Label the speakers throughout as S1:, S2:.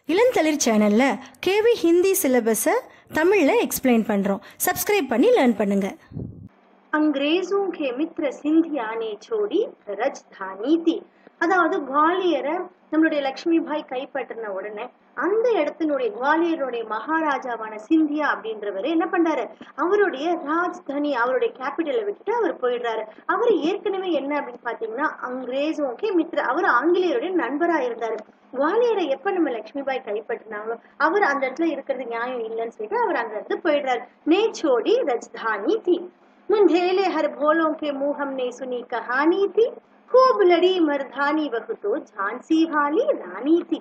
S1: இளந்தளிர் சேனலில் கேவி ஹிந்தி சிலபஸை தமிழில் எக்ஸ்பிளைன் பண்ணுறோம் சப்ஸ்கிரைப் பண்ணி லேர்ன் பண்ணுங்கள்
S2: अंग्रेजों के मित्र सिंधिया ने छोड़ी राजधानी थी அதாவது குவாலியரை நம்மளுடைய லக்ஷ்மி பாய் கைப்பற்றின உடனே அந்த இடத்தினுடைய குவாலியருடைய மகாராஜாவான சிந்தியா அப்படின்றவர் என்ன பண்றாரு அவருடைய ராஜ்தானி அவருடைய கேபிட்டலை விட்டுட்டு அவர் போயிடுறாரு அவர் ஏற்கனவே என்ன அப்படின்னு பாத்தீங்கன்னா அங்கிரேசோக்கே மித்ர அவர் ஆங்கிலேயருடைய நண்பரா இருந்தாரு குவாலியரை எப்ப நம்ம லக்ஷ்மி பாய் கைப்பற்றினாங்களோ அவர் அந்த இடத்துல இருக்கிறது நியாயம் இல்லைன்னு சொல்லிட்டு அவர் அந்த இடத்துல போயிடுறாரு நேச்சோடி ராஜ்தானி थी मुंढेले हर भोलों के मुंह हमने सुनी कहानी थी खूब लड़ी मर्दानी वह तो झांसी वाली रानी थी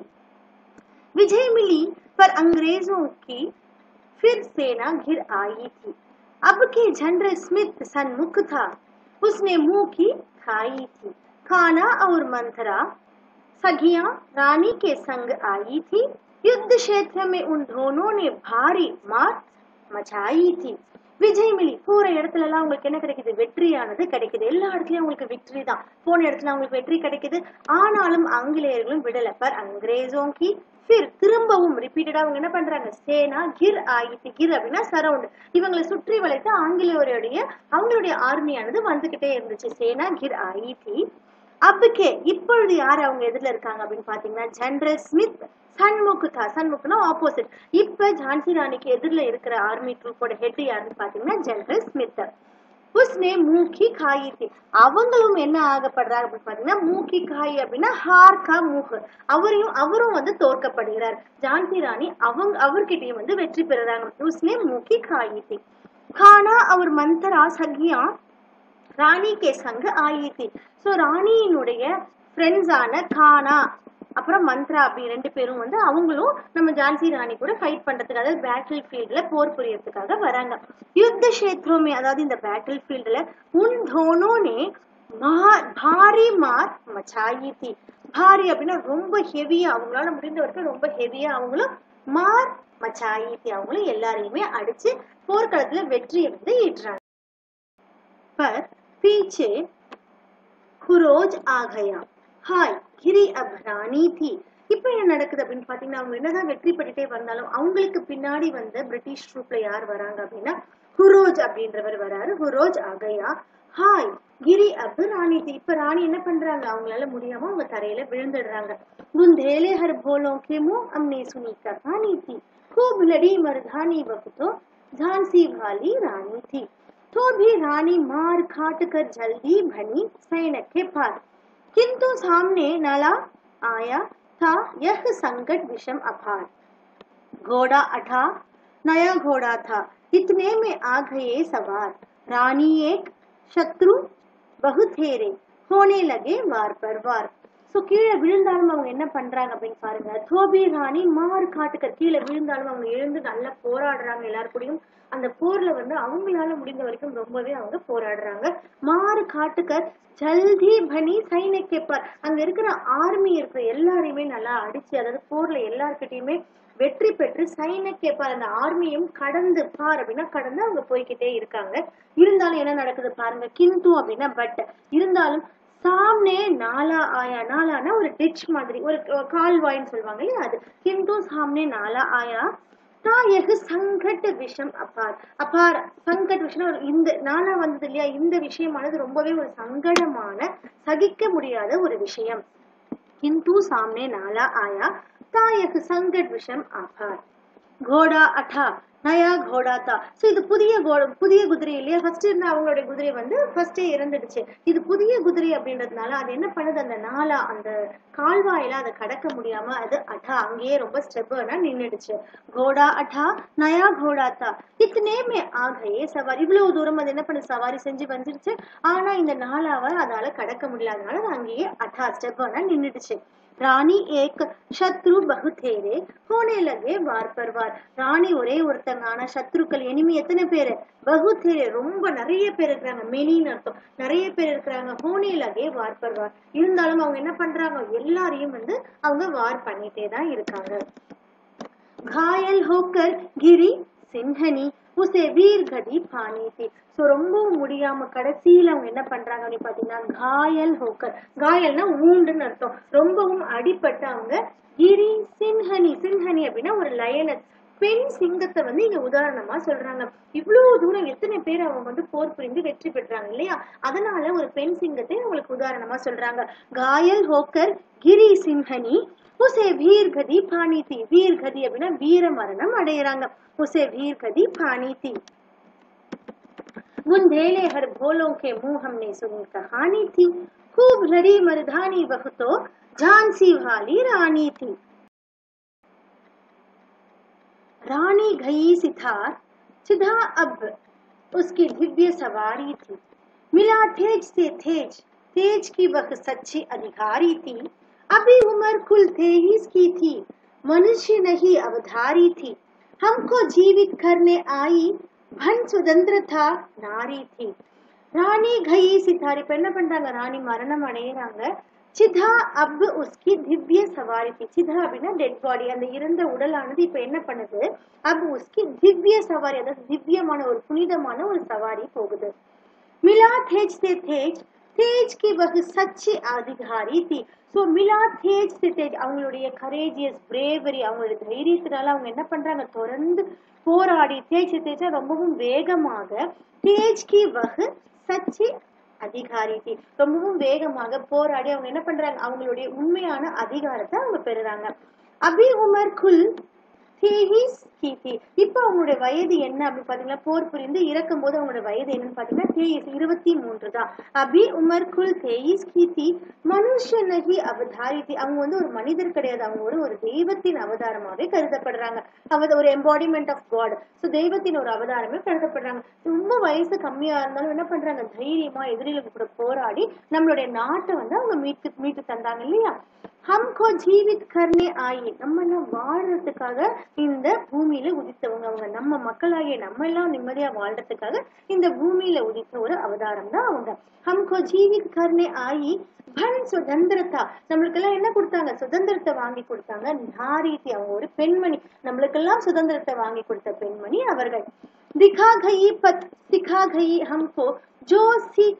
S2: विजय मिली पर अंग्रेजों की फिर सेना घिर आई थी अब के जनरल स्मिथ सन्मुख था उसने मुंह की खाई थी खाना और मंथरा सखियां रानी के संग आई थी युद्ध क्षेत्र में उन दोनों ने भारी मार मचाई थी விஜய் மிலி போற இடத்துல எல்லாம் உங்களுக்கு என்ன கிடைக்குது வெற்றியானது கிடைக்குது எல்லா இடத்துலயும் உங்களுக்கு விக்டரி தான் போன இடத்துல உங்களுக்கு வெற்றி கிடைக்குது ஆனாலும் ஆங்கிலேயர்களும் விடல பர் அங்கிரேசோம் கி ஃபிர் திரும்பவும் ரிப்பீட்டடா அவங்க என்ன பண்றாங்க சேனா கிர் ஆயிட்டு கிர் அப்படின்னா சரவுண்ட் இவங்களை சுற்றி வளைத்து ஆங்கிலேயருடைய அவங்களுடைய ஆர்மியானது வந்துகிட்டே இருந்துச்சு சேனா கிர் ஆயிட்டி அப்புக்கே இப்பொழுது யார் அவங்க எதிரில் இருக்காங்க அப்படின்னு பாத்தீங்கன்னா ஜெனரல் ஸ்மித் சண்முக்கு தா சண்முக்குனா ஆப்போசிட் இப்ப ஜான்சி ராணிக்கு எதிரில் இருக்கிற ஆர்மி ட்ரூப்போட ஹெட் யாருன்னு பாத்தீங்கன்னா ஜெனரல் ஸ்மித் உஸ்னே மூக்கி காயி தி அவங்களும் என்ன ஆகப்படுறாங்க அப்படின்னு பாத்தீங்கன்னா மூக்கி காய் அப்படின்னா ஹார்கா மூக்கு அவரையும் அவரும் வந்து தோற்கப்படுகிறார் ஜான்சி ராணி அவங்க அவர்கிட்டயும் வந்து வெற்றி பெறுறாங்க உஸ்னே மூக்கி காயி தி கானா அவர் மந்தரா சகியா ராணி கே சங்க ஆயி தி ஸோ ராணியினுடைய ஃப்ரெண்ட்ஸான கானா அப்புறம் மந்த்ரா அப்படி ரெண்டு பேரும் வந்து அவங்களும் நம்ம ஜான்சி ராணி கூட ஃபைட் பண்றதுக்கு அதாவது பேட்டில் ஃபீல்ட்ல போர் புரியறதுக்காக வராங்க யுத்த கஷேத்ரமே அதாவது இந்த பேட்டில் ஃபீல்ட்ல உன் தோனோனே பாரி மார் மச்சாயி தி பாரி அப்படின்னா ரொம்ப ஹெவியா அவங்களால முடிந்த வரைக்கும் ரொம்ப ஹெவியா அவங்களும் மார் மச்சாயி தி அவங்களும் எல்லாரையுமே அடிச்சு போர்க்களத்துல வெற்றியை வந்து ஈட்டுறாங்க पर पीछे खुरोज आ गया हाय கிரி अब रानी थी இப்போ என்ன நடக்குது அப்படின்னு பாத்தீங்கன்னா அவங்க என்னதான் வெற்றி பெற்றுட்டே வந்தாலும் அவங்களுக்கு பின்னாடி வந்த பிரிட்டிஷ் ட்ரூப்ல யார் வராங்க அப்படின்னா ஹுரோஜ் அப்படின்றவர் வராரு ஹுரோஜ் அகையா ஹாய் கிரி அப் ராணி थी இப்ப ராணி என்ன பண்றாங்க அவங்களால முடியாம அவங்க தரையில விழுந்துடுறாங்க बुंदेले हर भोलों के मुंह हमने सुनी कहानी थी खूब लड़ी मर्दानी वक्त तो झांसी वाली रानी थी तो भी रानी मार काट कर जल्दी बनी सैनिक के पार किंतु सामने नला आया था यह संकट विषम अपार घोड़ा अठा नया घोड़ा था इतने में आ गए सवार रानी एक शत्रु बहुथेरे होने लगे वार पर वार ஸோ கீழே விழுந்தாலும் அவங்க என்ன பண்றாங்க அப்படின்னு பாருங்க தோபி ராணி மாறு காட்டுக்கர் கீழே விழுந்தாலும் அவங்க எழுந்து நல்லா போராடுறாங்க எல்லாரு கூடயும் அந்த போர்ல வந்து அவங்களால முடிந்த வரைக்கும் ரொம்பவே அவங்க போராடுறாங்க மாறு காட்டுக்கர் ஜல்தி பனி சைனை கேட்பார் அங்க இருக்கிற ஆர்மி இருக்கிற எல்லாரையுமே நல்லா அடிச்சு அதாவது போர்ல எல்லார்கிட்டயுமே வெற்றி பெற்று சைனை கேட்பார் அந்த ஆர்மியும் கடந்து பார் அப்படின்னா கடந்து அவங்க போய்கிட்டே இருக்காங்க இருந்தாலும் என்ன நடக்குது பாருங்க கிந்து அப்படின்னா பட் இருந்தாலும் சாம்னே நாலா ஆயா நாலானா ஒரு டிச் மாதிரி ஒரு கால்வாய்ன்னு சொல்லுவாங்க இல்லையா அது கிந்து சாம்னே நாலா ஆயா தாயகு சங்கட் விஷம் அப்பார் அப்பார் சங்கட் விஷயம் இந்த நாளா வந்தது இல்லையா இந்த விஷயமானது ரொம்பவே ஒரு சங்கடமான சகிக்க முடியாத ஒரு விஷயம் கிந்து சாம்னே நாலா ஆயா தாயகு சங்கட் விஷம் அப்பார் கோடா அட்டா நயா கோடா தா ஸோ இது புதிய கோ புதிய குதிரை இல்லையா ஃபர்ஸ்ட் இருந்த அவங்களுடைய குதிரை வந்து ஃபர்ஸ்டே இறந்துடுச்சு இது புதிய குதிரை அப்படின்றதுனால அது என்ன பண்ணுது அந்த நாளா அந்த கால்வாயில அதை கடக்க முடியாம அது அட்டா அங்கேயே ரொம்ப ஸ்டெப்பர்னா நின்றுடுச்சு கோடா அட்டா நயா கோடா தா இத்தனேமே ஆகையே சவாரி இவ்வளவு தூரம் அது என்ன பண்ண சவாரி செஞ்சு வந்துருச்சு ஆனா இந்த நாளாவை அதால கடக்க முடியாதனால அது அங்கேயே அட்டா ஸ்டெப்பர்னா நின்றுடுச்சு ராணி ஏக் சத்ரு பகுதேரே ஹோனே லகே வார் பர் வார் ராணி ஒரே ஒருத்தங்க ஆனா சத்ருக்கள் இனிமே எத்தனை பேரு பகுதேரே ரொம்ப நிறைய பேர் இருக்கிறாங்க மெனின்னு அர்த்தம் நிறைய பேர் இருக்கிறாங்க ஹோனே லகே வார் பர் வார் இருந்தாலும் அவங்க என்ன பண்றாங்க எல்லாரையும் வந்து அவங்க வார் பண்ணிட்டே தான் இருக்காங்க घायल होकर गिरी सिंहनी உசே வீர் கதி பானி தி ஸோ ரொம்பவும் முடியாம கடைசியில அவங்க என்ன பண்றாங்க அப்படின்னு பாத்தீங்கன்னா காயல் ஹோக்கர் காயல்னா ஊண்டுன்னு அர்த்தம் ரொம்பவும் அடிபட்டு அவங்க கிரி சின்ஹனி சின்ஹனி அப்படின்னா ஒரு லயனஸ் பெண் சிங்கத்தை வந்து இங்க உதாரணமா சொல்றாங்க இவ்வளவு தூரம் எத்தனை பேர் அவங்க வந்து போர் புரிந்து வெற்றி பெற்றாங்க இல்லையா அதனால ஒரு பெண் சிங்கத்தை அவங்களுக்கு உதாரணமா சொல்றாங்க காயல் ஹோக்கர் கிரி சின்ஹனி உசே வீர்கதி பாணிதி வீர்கதி அப்படின்னா வீர மரணம் அடையறாங்க உசே வீர்கதி பாணிதி बुंदेले हर भोलों के मुंह हमने सुनी कहानी थी खूब लड़ी मर्दानी वह तो झांसी वाली रानी थी रानी गई सितार चिधा अब उसकी दिव्य सवारी थी मिला तेज से तेज तेज की वह सच्ची अधिकारी थी अभी उम्र कुल तेईस की थी मनुष्य नहीं अवधारी थी हमको जीवित करने आई भन சுதந்திரதா நாரி थी ராணி கயி சித்தாரி இப்ப என்ன பண்றாங்க ராணி மரணம் அடையிறாங்க சிதா அப் உஸ்கி திவ்ய சவாரி थी சிதா அப்படின்னா டெட் பாடி அந்த இறந்த உடலானது இப்ப என்ன பண்ணுது அப் உஸ்கி திவ்ய சவாரி அதாவது திவ்யமான ஒரு புனிதமான ஒரு சவாரி போகுது மிலா தேஜ் தே தேஜ் தேஜ் கி வகு சச்சி அதிகாரி தி ஸோ மிலா தேஜ் தே தேஜ் அவங்களுடைய கரேஜியஸ் பிரேவரி அவங்களுடைய தைரியத்தினால அவங்க என்ன பண்றாங்க தொடர்ந்து போராடி தேஜ் தேஜா ரொம்பவும் வேகமாக தேஜ் கி வகு சச்சி அதிகாரி தி ரொம்பவும் வேகமாக போராடி அவங்க என்ன பண்றாங்க அவங்களுடைய உண்மையான அதிகாரத்தை அவங்க பெறுறாங்க அபி உமர் குல் தேஹிஸ் கீதி இப்போ அவங்களுடைய வயது என்ன அப்படின்னு பாத்தீங்கன்னா போர் புரிந்து இறக்கும் போது அவங்களோட வயது என்னன்னு பாத்தீங்கன்னா தேயிஸ் இருபத்தி மூன்று தான் அபி உமர் குல் தேயிஸ் கீதி மனுஷனகி அவதாரிதி அவங்க வந்து ஒரு மனிதர் கிடையாது அவங்க ஒரு ஒரு தெய்வத்தின் அவதாரமாவே கருதப்படுறாங்க அவங்க ஒரு எம்பாடிமெண்ட் ஆஃப் காட் ஸோ தெய்வத்தின் ஒரு அவதாரமே கருதப்படுறாங்க ரொம்ப வயசு கம்மியா இருந்தாலும் என்ன பண்றாங்க தைரியமா எதிரிகளுக்கு கூட போராடி நம்மளுடைய நாட்டை வந்து அவங்க மீட்டு மீட்டு தந்தாங்க இல்லையா ஹம்கோ ஜீவித் கர்னே ஆயி நம்ம எல்லாம் வாழ்றதுக்காக இந்த பூமியில உதித்தவங்க அவங்க நம்ம மக்களாகிய நம்ம எல்லாம் நிம்மதியா வாழ்றதுக்காக இந்த பூமியில உதித்த ஒரு அவதாரம் தான் அவங்க ஹம்கோ ஜீவித் கர்னே ஆயி பன் சுதந்திரத்தா நம்மளுக்கெல்லாம் என்ன கொடுத்தாங்க சுதந்திரத்தை வாங்கி கொடுத்தாங்க நாரீதி அவங்க ஒரு பெண்மணி நம்மளுக்கெல்லாம் சுதந்திரத்தை வாங்கி கொடுத்த பெண்மணி அவர்கள் திகா கயி பத் சிகா கயி ஹம்கோ ஜோ சீக்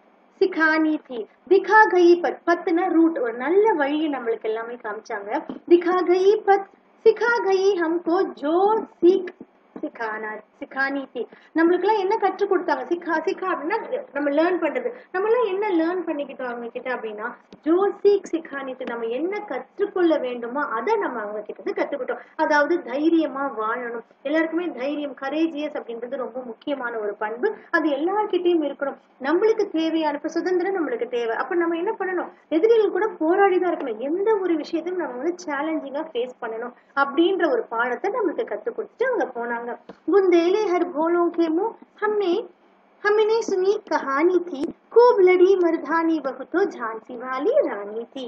S2: சிகானி தி திகா கயி பத் பத்துனா ரூட் ஒரு நல்ல வழியை நம்மளுக்கு எல்லாமே காமிச்சாங்க திகா கயி பத் சிகா கயி ஹம்கோ ஜோ சீக் சிகானா சிகானி தி நம்மளுக்கு எல்லாம் என்ன கற்றுக் கொடுத்தாங்க சிக்கா சிக்கா அப்படின்னா நம்ம லேர்ன் பண்றது நம்ம எல்லாம் என்ன லேர்ன் பண்ணிக்கிட்டோம் அவங்க கிட்ட அப்படின்னா ஜோ சீக் சிகானி தி நம்ம என்ன கற்றுக்கொள்ள வேண்டுமோ அதை நம்ம அவங்க கிட்ட இருந்து கத்துக்கிட்டோம் அதாவது தைரியமா வாழணும் எல்லாருக்குமே தைரியம் கரேஜியஸ் அப்படின்றது ரொம்ப முக்கியமான ஒரு பண்பு அது எல்லார்கிட்டயும் இருக்கணும் நம்மளுக்கு தேவையான இப்ப சுதந்திரம் நம்மளுக்கு தேவை அப்ப நம்ம என்ன பண்ணணும் எதிரிகள் கூட போராடி தான் இருக்கணும் எந்த ஒரு விஷயத்தையும் நம்ம வந்து சேலஞ்சிங்கா ஃபேஸ் பண்ணணும் அப்படின்ற ஒரு பாடத்தை நம்மளுக்கு கத்துக் கொடுத்துட்டு அவங்க போனாங்க बुंदेले हर भोलों के मुंह हमने हमने सुनी कहानी थी खूब लड़ी मर्दानी वह तो झांसी वाली रानी थी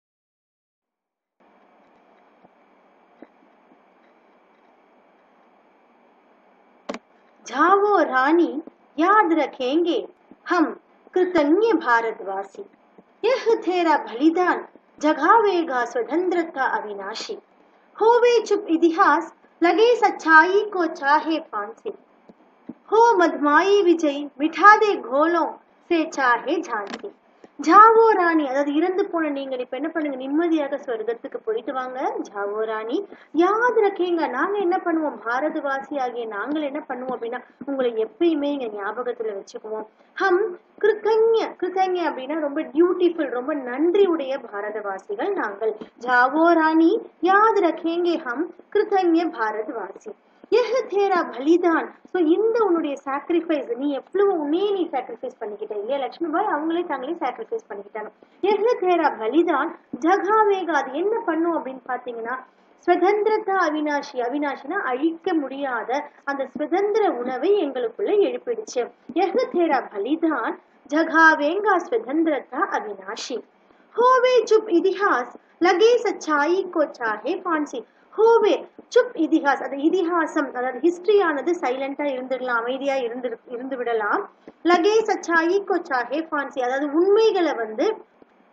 S2: जाओ रानी याद रखेंगे हम कृतज्ञ भारतवासी यह तेरा बलिदान जगावेगा स्वतंत्रता अविनाशी होवे चुप इतिहास लगे सच्चाई को चाहे फांसी हो मधमाई विजय मिठा दे घोलों से चाहे झांसी ஜாவோ ராணி அதாவது இறந்து போன நீங்க இப்ப என்ன பண்ணுங்க நிம்மதியாக சொர்க்கத்துக்கு போயிட்டு வாங்க ஜாவோ ராணி யாது ரக்கேங்க நாங்க என்ன பண்ணுவோம் பாரதவாசி ஆகிய நாங்கள் என்ன பண்ணுவோம் அப்படின்னா உங்களை எப்பயுமே இங்க ஞாபகத்துல வச்சுக்குவோம் ஹம் கிருத்தஞ்ய கிருத்தஞ்ய அப்படின்னா ரொம்ப டியூட்டிஃபுல் ரொம்ப நன்றி உடைய பாரதவாசிகள் நாங்கள் ஜாவோ ராணி யாது ரக்கேங்கே ஹம் கிருத்தஞ்ய பாரதவாசி எஹ் தேரா பலிதான் ஸோ இந்த உன்னுடைய சாக்ரிஃபைஸ் நீ எவ்வளவு உன்னே நீ சாக்ரிஃபைஸ் பண்ணிக்கிட்ட இல்லையா லட்சுமி பாய் அவங்களே தாங்களே சாக்ரிஃபைஸ் பண்ணிக்கிட்டாங்க எஹ் தேரா பலிதான் ஜகாவேகா அது என்ன பண்ணும் அப்படின்னு பாத்தீங்கன்னா சுதந்திரதா அவினாஷி அவினாஷினா அழிக்க முடியாத அந்த சுதந்திர உணவை எங்களுக்குள்ள எழுப்பிடுச்சு எஹ் தேரா பலிதான் ஜகாவேங்கா சுதந்திரதா அவினாஷி ஹோவே சுப் இதிஹாஸ் லகே சச்சாயி கோ சாஹே பான்சி ஹோவே சுப் இதிஹாஸ் அது இதிஹாசம் அதாவது ஹிஸ்டரியானது சைலண்டா இருந்துடலாம் அமைதியா இருந்து இருந்து விடலாம் லகே சச்சாயி கோ சாஹே ஃபான்சி அதாவது உண்மைகளை வந்து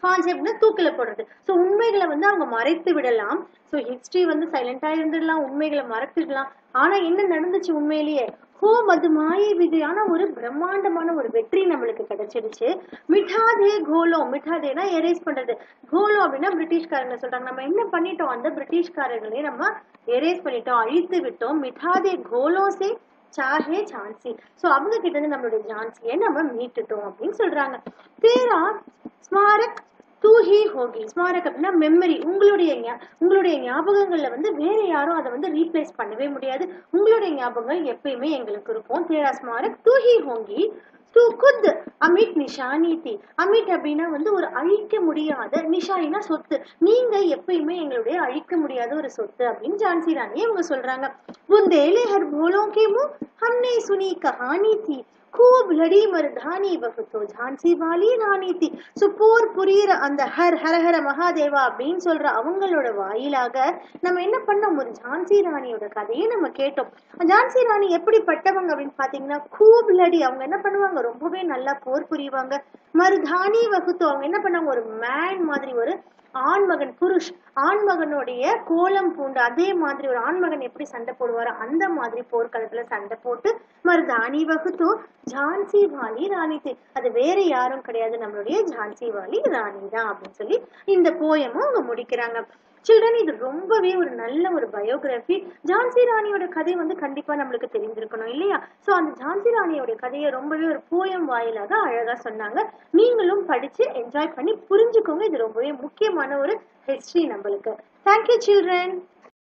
S2: ஃபான்சி அப்படின்னா தூக்கில போடுறது ஸோ உண்மைகளை வந்து அவங்க மறைத்து விடலாம் ஸோ ஹிஸ்டரி வந்து சைலண்டா இருந்துடலாம் உண்மைகளை மறைச்சிடலாம் ஆனா என்ன நடந்துச்சு உண்மையிலேயே ஹோ அது மாயை விதையான ஒரு பிரம்மாண்டமான ஒரு வெற்றி நம்மளுக்கு கிடைச்சிடுச்சு மிட்டாதே கோலோ மிட்டாதேனா எரேஸ் பண்றது கோலோ அப்படின்னா பிரிட்டிஷ்காரங்க சொல்றாங்க நம்ம என்ன பண்ணிட்டோம் அந்த பிரிட்டிஷ்காரர்களே நம்ம எரேஸ் பண்ணிட்டோம் அழித்து விட்டோம் மிட்டாதே கோலோசே சாஹே ஜான்சி சோ அவங்க கிட்ட இருந்து நம்மளுடைய ஜான்சியை நம்ம மீட்டுட்டோம் அப்படின்னு சொல்றாங்க தேரா ஸ்மாரக் தூஹி ஹோகி ஸ்மாரக் அப்படின்னா மெமரி உங்களுடைய ஞா- உங்களுடைய ஞாபகங்கள்ல வந்து வேற யாரும் அதை வந்து ரீப்ளேஸ் பண்ணவே முடியாது உங்களுடைய ஞாபகங்கள் எப்பயுமே எங்களுக்கு இருக்கும் தேரா ஸ்மாரக் தூஹி ஹோங்கி தூ குத் அமிட் நிஷானி தி அமிட் அப்படின்னா வந்து ஒரு அழிக்க முடியாத நிஷானினா சொத்து நீங்க எப்பயுமே எங்களுடைய அழிக்க முடியாத ஒரு சொத்து அப்படின்னு ஜான்சி ராணி இவங்க சொல்றாங்க புந்தேலே ஹர் போலோ கே மு ஹம்னே சுனி கஹானி தி खूब लड़ी मर्दानी वह तो झांसी वाली रानी थी சோ போர் புரியுற அந்த ஹர் ஹர ஹர மகாதேவா அப்படின்னு சொல்ற அவங்களோட வாயிலாக நம்ம என்ன பண்ணோம் ஒரு ஜான்சி ராணியோட கதையை நம்ம கேட்டோம் ஜான்சி ராணி எப்படிப்பட்டவங்க அப்படின்னு பாத்தீங்கன்னா கூப் லடி அவங்க என்ன பண்ணுவாங்க ரொம்பவே நல்லா போர் புரிவாங்க மருதானி வகுத்து அவங்க என்ன பண்ணாங்க ஒரு மேன் மாதிரி ஒரு ஆண்மகன் புருஷ் ஆண்மகனுடைய கோலம் பூண்டு அதே மாதிரி ஒரு ஆண்மகன் எப்படி சண்டை போடுவாரோ அந்த மாதிரி போர்க்களத்துல சண்டை போட்டு மருதானி வகுத்து ஜான்சி வாலி ராணி தே- அது வேற யாரும் கிடையாது நம்மளுடைய ஜான்சி வாலி ராணி தான் அப்படின்னு சொல்லி இந்த போயமும் அவங்க முடிக்கிறாங்க சில்ட்ரன் இது ரொம்பவே ஒரு நல்ல ஒரு பயோகிராஃபி ஜான்சி ராணியோட கதை வந்து கண்டிப்பா நம்மளுக்கு தெரிஞ்சிருக்கணும் இல்லையா சோ அந்த ஜான்சி ராணியோட கதையை ரொம்பவே ஒரு போயம் வாயிலாக அழகா சொன்னாங்க நீங்களும் படிச்சு என்ஜாய் பண்ணி புரிஞ்சுக்கோங்க இது ரொம்பவே முக்கியமான ஒரு ஹிஸ்டரி நம்மளுக்கு தேங்க்யூ சில்ட்ரன்